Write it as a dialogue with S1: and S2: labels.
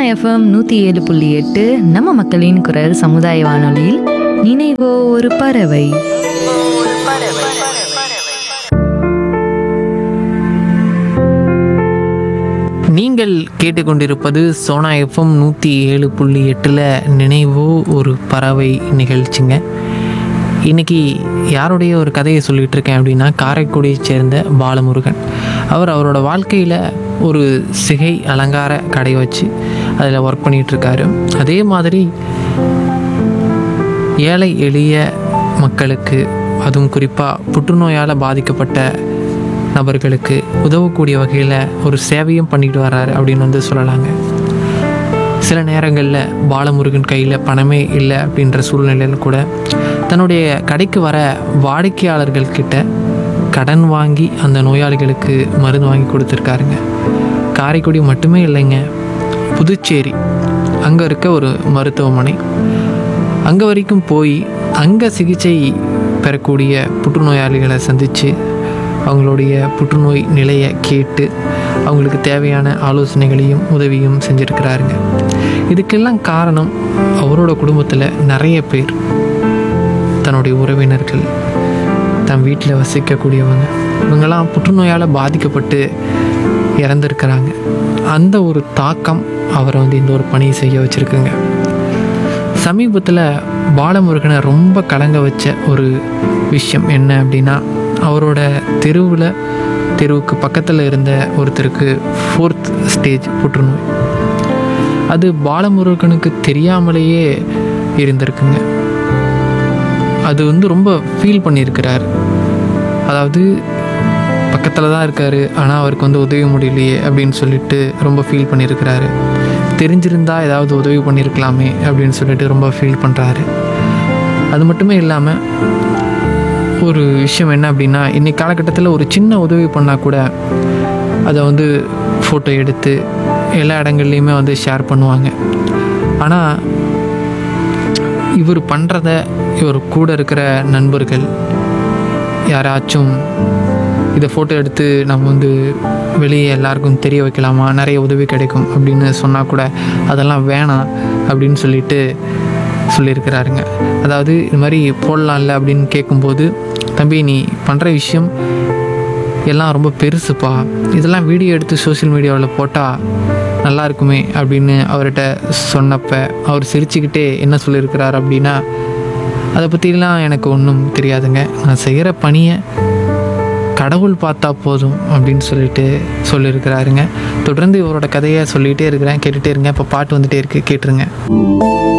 S1: FM நூற்றி ஏழு புள்ளி எட்டு நம்ம மக்களின் குரல் சமுதாய வானொலியில் நினைவோ ஒரு பறவை
S2: நீங்கள் கேட்டுக்கொண்டிருப்பது சோனா எஃப்எம் நூற்றி ஏழு புள்ளி எட்டில் நினைவோ ஒரு பறவை நிகழ்ச்சிங்க இன்னைக்கு யாருடைய ஒரு கதையை சொல்லிட்டு இருக்கேன் அப்படின்னா காரைக்குடியைச் சேர்ந்த பாலமுருகன் அவர் அவரோட வாழ்க்கையில் ஒரு சிகை அலங்கார கடை வச்சு அதில் ஒர்க் பண்ணிகிட்டு இருக்காரு அதே மாதிரி ஏழை எளிய மக்களுக்கு அதுவும் குறிப்பாக புற்றுநோயால் பாதிக்கப்பட்ட நபர்களுக்கு உதவக்கூடிய வகையில் ஒரு சேவையும் பண்ணிட்டு வர்றாரு அப்படின்னு வந்து சொல்லலாங்க சில நேரங்களில் பாலமுருகன் கையில் பணமே இல்லை அப்படின்ற சூழ்நிலையில் கூட தன்னுடைய கடைக்கு வர வாடிக்கையாளர்கள் கிட்ட கடன் வாங்கி அந்த நோயாளிகளுக்கு மருந்து வாங்கி கொடுத்துருக்காருங்க காரைக்குடி மட்டுமே இல்லைங்க புதுச்சேரி அங்கே இருக்க ஒரு மருத்துவமனை அங்கே வரைக்கும் போய் அங்கே சிகிச்சை பெறக்கூடிய புற்றுநோயாளிகளை சந்தித்து அவங்களுடைய புற்றுநோய் நிலையை கேட்டு அவங்களுக்கு தேவையான ஆலோசனைகளையும் உதவியும் செஞ்சுருக்கிறாருங்க இதுக்கெல்லாம் காரணம் அவரோட குடும்பத்தில் நிறைய பேர் தன்னுடைய உறவினர்கள் தன் வீட்டில் வசிக்கக்கூடியவங்க இவங்கெல்லாம் புற்றுநோயால் பாதிக்கப்பட்டு இறந்துருக்கிறாங்க அந்த ஒரு தாக்கம் அவரை வந்து இந்த ஒரு பணியை செய்ய வச்சுருக்குங்க சமீபத்தில் பாலமுருகனை ரொம்ப கலங்க வச்ச ஒரு விஷயம் என்ன அப்படின்னா அவரோட தெருவில் தெருவுக்கு பக்கத்தில் இருந்த ஒருத்தருக்கு ஃபோர்த் ஸ்டேஜ் புற்றுநோய் அது பாலமுருகனுக்கு தெரியாமலேயே இருந்திருக்குங்க அது வந்து ரொம்ப ஃபீல் பண்ணியிருக்கிறார் அதாவது பக்கத்தில் தான் இருக்கார் ஆனால் அவருக்கு வந்து உதவி முடியலையே அப்படின்னு சொல்லிட்டு ரொம்ப ஃபீல் பண்ணியிருக்கிறாரு தெரிஞ்சிருந்தா ஏதாவது உதவி பண்ணியிருக்கலாமே அப்படின்னு சொல்லிட்டு ரொம்ப ஃபீல் பண்ணுறாரு அது மட்டுமே இல்லாமல் ஒரு விஷயம் என்ன அப்படின்னா இன்னைக்கு காலகட்டத்தில் ஒரு சின்ன உதவி பண்ணால் கூட அதை வந்து ஃபோட்டோ எடுத்து எல்லா இடங்கள்லையுமே வந்து ஷேர் பண்ணுவாங்க ஆனால் இவர் பண்ணுறத இவர் கூட இருக்கிற நண்பர்கள் யாராச்சும் இதை ஃபோட்டோ எடுத்து நம்ம வந்து வெளியே எல்லாருக்கும் தெரிய வைக்கலாமா நிறைய உதவி கிடைக்கும் அப்படின்னு சொன்னால் கூட அதெல்லாம் வேணாம் அப்படின்னு சொல்லிட்டு சொல்லியிருக்கிறாருங்க அதாவது இது மாதிரி போடலாம்ல அப்படின்னு கேட்கும்போது தம்பி நீ பண்ணுற விஷயம் எல்லாம் ரொம்ப பெருசுப்பா இதெல்லாம் வீடியோ எடுத்து சோஷியல் மீடியாவில் போட்டால் நல்லா இருக்குமே அப்படின்னு அவர்கிட்ட சொன்னப்ப அவர் சிரிச்சுக்கிட்டே என்ன சொல்லியிருக்கிறார் அப்படின்னா அதை பற்றிலாம் எனக்கு ஒன்றும் தெரியாதுங்க நான் செய்கிற பணியை கடவுள் பார்த்தா போதும் அப்படின்னு சொல்லிட்டு சொல்லியிருக்கிறாருங்க தொடர்ந்து இவரோட கதையை சொல்லிகிட்டே இருக்கிறேன் கேட்டுகிட்டே இருங்க இப்போ பாட்டு வந்துட்டே இருக்கு கேட்டுருங்க